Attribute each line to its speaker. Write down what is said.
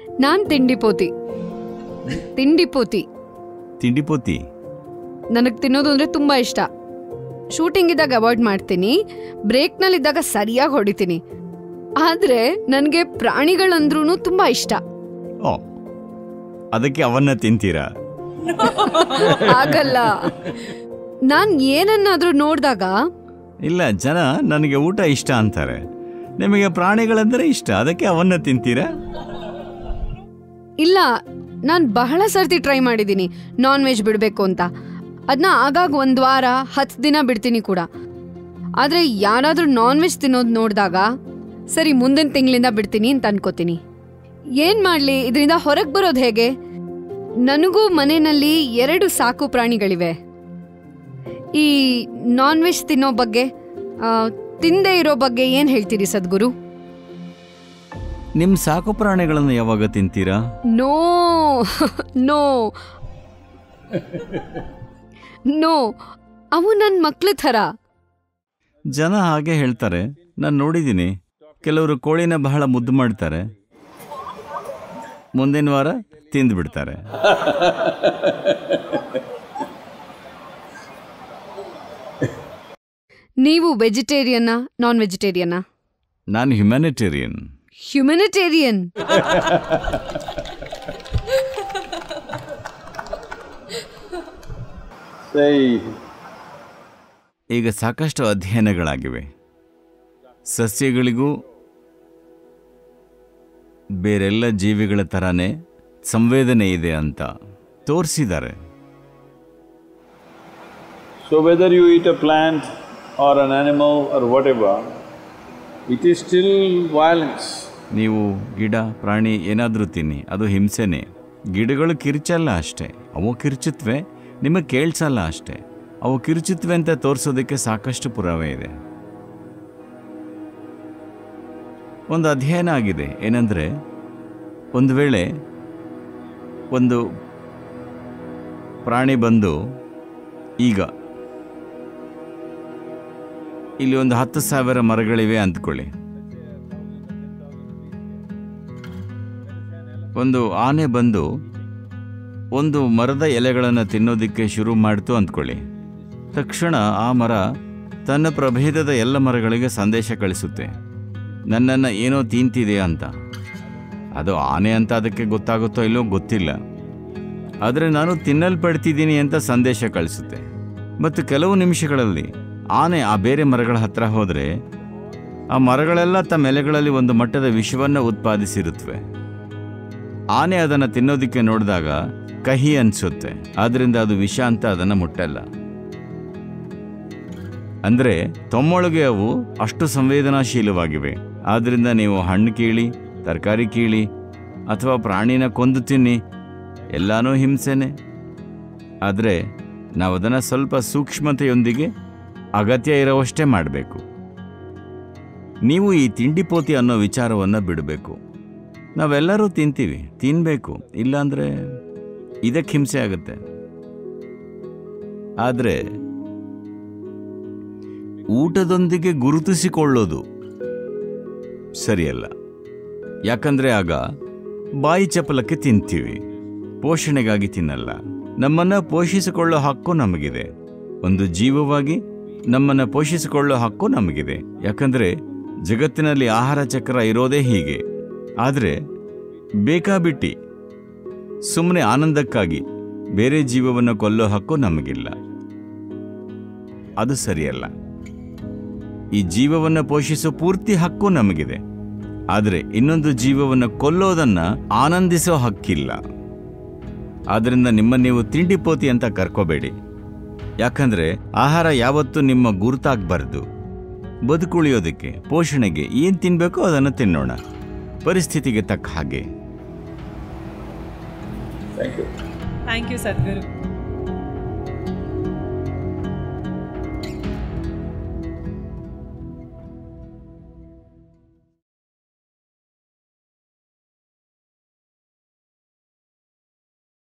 Speaker 1: ನಾನ್ ತಿಂಡಿಪೋತಿ ತಿಂಡಿಪೋತಿ
Speaker 2: ತಿಂಡಿಪೋತಿ
Speaker 1: ನನಗೆ ತಿನ್ನೋದು ಅಂದ್ರೆ ತುಂಬಾ ಇಷ್ಟ ಶೂಟಿಂಗ್ ಇದ್ದಾಗ ಅವಾಯ್ಡ್ ಮಾಡ್ತೀನಿ ಬ್ರೇಕ್ನಲ್ಲಿದ್ದಾಗ ಸರಿಯಾಗಿ ಹೊಡಿತೀನಿ ಆದ್ರೆ ನನಗೆ ಪ್ರಾಣಿಗಳಂದ್ರೂ ತುಂಬಾ ಇಷ್ಟ
Speaker 2: ಓ ಅದಕ್ಕೆ ಅವನ್ನ ತಿಂತೀರಾ
Speaker 1: ಆಗಲ್ಲ ನಾನ್ ಏನನ್ನಾದ್ರೂ ನೋಡ್ದಾಗ
Speaker 2: ಇಲ್ಲ ಜನ ನನಗೆ ಊಟ ಇಷ್ಟ ಅಂತಾರೆ ನಿಮಗೆ ಪ್ರಾಣಿಗಳಂದ್ರೆ ಇಷ್ಟ ಅದಕ್ಕೆ ಅವನ್ನ ತಿಂತೀರಾ
Speaker 1: ಇಲ್ಲ ನಾನ್ ಬಹಳ ಸರ್ತಿ ಟ್ರೈ ಮಾಡಿದ್ದೀನಿ ನಾನ್ ವೆಜ್ ಬಿಡ್ಬೇಕು ಅಂತ ಅದನ್ನ ಆಗಾಗ ಒಂದ್ ವಾರ ಹತ್ತು ದಿನ ಬಿಡ್ತೀನಿ ಕೂಡ ಆದ್ರೆ ಯಾರಾದ್ರೂ ನಾನ್ ವೆಜ್ ತಿನ್ನೋದು ನೋಡಿದಾಗ ಸರಿ ಮುಂದಿನ ತಿಂಗಳಿಂದ ಬಿಡ್ತೀನಿ ಅಂತ ಅನ್ಕೋತೀನಿ ಏನ್ ಮಾಡ್ಲಿ ಇದರಿಂದ ಹೊರಗೆ ಬರೋದು ಹೇಗೆ ನನಗೂ ಮನೆಯಲ್ಲಿ ಎರಡು ಸಾಕು ಪ್ರಾಣಿಗಳಿವೆ ಈ ನಾನ್ ವೆಜ್ ತಿನ್ನೋ ಬಗ್ಗೆ ಆ, ತಿಂದೇ ಇರೋ ಬಗ್ಗೆ ಏನ್ ಹೇಳ್ತೀರಿ ಸದ್ಗುರು
Speaker 2: ನಿಮ್ಮ ಸಾಕು ಪ್ರಾಣಿಗಳನ್ನು ಯಾವಾಗ ತಿಂತೀರಾ
Speaker 1: ನೋ ನೋ ನೋ ಅವು ನನ್ನ ಮಕ್ಳ ಥರ
Speaker 2: ಜನ ಹಾಗೆ ಹೇಳ್ತಾರೆ ನಾನು ನೋಡಿದ್ದೀನಿ ಕೆಲವರು ಕೋಳಿನ ಬಹಳ ಮುದ್ದು ಮಾಡ್ತಾರೆ ಮುಂದಿನ ವಾರ ತಿಂದು ಬಿಡ್ತಾರೆ
Speaker 1: ನೀವು ವೆಜಿಟೇರಿಯನ್ನ ನಾನ್ ವೆಜಿಟೇರಿಯನ್ನ
Speaker 2: ನಾನು ಹ್ಯುಮ್ಯಾನಿಟೇರಿಯನ್
Speaker 1: ಹ್ಯುಮನಿಟೇರಿಯನ್
Speaker 3: Say,
Speaker 2: ಈಗ ಸಾಕಷ್ಟು ಅಧ್ಯಯನಗಳಾಗಿವೆ ಸಸ್ಯಗಳಿಗೂ ಬೇರೆಲ್ಲ ಜೀವಿಗಳ ಥರನೇ ಸಂವೇದನೆ ಇದೆ ಅಂತ ತೋರಿಸಿದ್ದಾರೆ
Speaker 3: so whether you eat a plant or an animal or whatever, it is still violence.
Speaker 2: ನೀವು ಗಿಡ ಪ್ರಾಣಿ ಏನಾದರೂ ತಿನ್ನಿ ಅದು ಹಿಂಸೆನೇ ಗಿಡಗಳು ಕಿರ್ಚಲ್ಲ ಅಷ್ಟೇ ಅವು ಕಿರ್ಚುತ್ತವೆ ನಿಮಗೆ ಕೇಳಿಸಲ್ಲ ಅಷ್ಟೇ ಅವು ಕಿರ್ಚುತ್ತವೆ ಅಂತ ತೋರಿಸೋದಕ್ಕೆ ಸಾಕಷ್ಟು ಪುರಾವೆ ಇದೆ ಒಂದು ಅಧ್ಯಯನ ಆಗಿದೆ ಏನಂದರೆ ಒಂದು ವೇಳೆ ಒಂದು ಪ್ರಾಣಿ ಬಂದು ಈಗ ಇಲ್ಲಿ ಒಂದು ಹತ್ತು ಸಾವಿರ ಮರಗಳಿವೆ ಅಂದ್ಕೊಳ್ಳಿ ಒಂದು ಆನೆ ಬಂದು ಒಂದು ಮರದ ಎಲೆಗಳನ್ನು ತಿನ್ನೋದಕ್ಕೆ ಶುರು ಮಾಡ್ತು ಅಂದ್ಕೊಳ್ಳಿ ತಕ್ಷಣ ಆ ಮರ ತನ್ನ ಪ್ರಭೇದದ ಎಲ್ಲ ಮರಗಳಿಗೆ ಸಂದೇಶ ಕಳಿಸುತ್ತೆ ನನ್ನನ್ನು ಏನೋ ತಿಂತಿದೆ ಅಂತ ಅದು ಆನೆ ಅಂತ ಅದಕ್ಕೆ ಗೊತ್ತಾಗುತ್ತೋ ಇಲ್ಲೋ ಗೊತ್ತಿಲ್ಲ ಆದರೆ ನಾನು ತಿನ್ನಲ್ಪಡ್ತಿದ್ದೀನಿ ಅಂತ ಸಂದೇಶ ಕಳಿಸುತ್ತೆ ಮತ್ತು ಕೆಲವು ನಿಮಿಷಗಳಲ್ಲಿ ಆನೆ ಆ ಬೇರೆ ಮರಗಳ ಹತ್ರ ಹೋದರೆ ಆ ಮರಗಳೆಲ್ಲ ತಮ್ಮ ಎಲೆಗಳಲ್ಲಿ ಒಂದು ಮಟ್ಟದ ವಿಷವನ್ನು ಉತ್ಪಾದಿಸಿರುತ್ತವೆ ಆನೆ ಅದನ್ನು ತಿನ್ನೋದಕ್ಕೆ ನೋಡಿದಾಗ ಕಹಿ ಅನಿಸುತ್ತೆ ಆದ್ರಿಂದ ಅದು ವಿಷ ಅಂತ ಅದನ್ನು ಮುಟ್ಟಲ್ಲ ಅಂದರೆ ತಮ್ಮೊಳಗೆ ಅವು ಅಷ್ಟು ಸಂವೇದನಾಶೀಲವಾಗಿವೆ ಆದ್ರಿಂದ ನೀವು ಹಣ್ಣು ಕೀಳಿ ತರಕಾರಿ ಕೀಳಿ ಅಥವಾ ಪ್ರಾಣಿನ ಕೊಂದು ತಿನ್ನಿ ಎಲ್ಲಾನೂ ಹಿಂಸೆನೆ ಆದರೆ ನಾವು ಅದನ್ನು ಸ್ವಲ್ಪ ಸೂಕ್ಷ್ಮತೆಯೊಂದಿಗೆ ಅಗತ್ಯ ಇರೋವಷ್ಟೇ ಮಾಡಬೇಕು ನೀವು ಈ ತಿಂಡಿಪೋತಿ ಅನ್ನೋ ವಿಚಾರವನ್ನು ಬಿಡಬೇಕು ನಾವೆಲ್ಲರೂ ತಿಂತೀವಿ ತಿನ್ನಬೇಕು ಇಲ್ಲಾಂದರೆ ಇದಕ್ಕೆ ಹಿಂಸೆ ಆಗುತ್ತೆ ಆದರೆ ಊಟದೊಂದಿಗೆ ಗುರುತಿಸಿಕೊಳ್ಳೋದು ಸರಿಯಲ್ಲ ಯಾಕಂದ್ರೆ ಆಗ ಬಾಯಿ ಚಪಲಕ್ಕೆ ತಿಂತೀವಿ ಪೋಷಣೆಗಾಗಿ ತಿನ್ನಲ್ಲ ನಮ್ಮನ್ನ ಪೋಷಿಸಿಕೊಳ್ಳೋ ಹಕ್ಕು ನಮಗಿದೆ ಒಂದು ಜೀವವಾಗಿ ನಮ್ಮನ್ನ ಪೋಷಿಸಿಕೊಳ್ಳೋ ಹಕ್ಕು ನಮಗಿದೆ ಯಾಕಂದ್ರೆ ಜಗತ್ತಿನಲ್ಲಿ ಆಹಾರ ಚಕ್ರ ಇರೋದೇ ಹೀಗೆ ಆದರೆ ಬೇಕಾಬಿಟ್ಟಿ ಸುಮ್ಮನೆ ಆನಂದಕ್ಕಾಗಿ ಬೇರೆ ಜೀವವನ್ನು ಕೊಲ್ಲೋ ಹಕ್ಕು ನಮಗಿಲ್ಲ ಅದು ಸರಿಯಲ್ಲ ಈ ಜೀವವನ್ನು ಪೋಷಿಸೋ ಪೂರ್ತಿ ಹಕ್ಕು ನಮಗಿದೆ ಆದರೆ ಇನ್ನೊಂದು ಜೀವವನ್ನು ಕೊಲ್ಲೋದನ್ನ ಆನಂದಿಸೋ ಹಕ್ಕಿಲ್ಲ ಆದ್ರಿಂದ ನಿಮ್ಮ ನೀವು ತಿಂಡಿಪೋತಿ ಅಂತ ಕರ್ಕೋಬೇಡಿ ಯಾಕಂದ್ರೆ ಆಹಾರ ಯಾವತ್ತೂ ನಿಮ್ಮ ಗುರುತಾಗಬಾರ್ದು ಬದುಕುಳಿಯೋದಕ್ಕೆ ಪೋಷಣೆಗೆ ಏನು ತಿನ್ಬೇಕೋ ಅದನ್ನು ತಿನ್ನೋಣ ಪರಿಸ್ಥಿತಿಗೆ ತಕ್ಕ ಹಾಗೆ
Speaker 3: Thank you.
Speaker 4: Thank you Sadhguru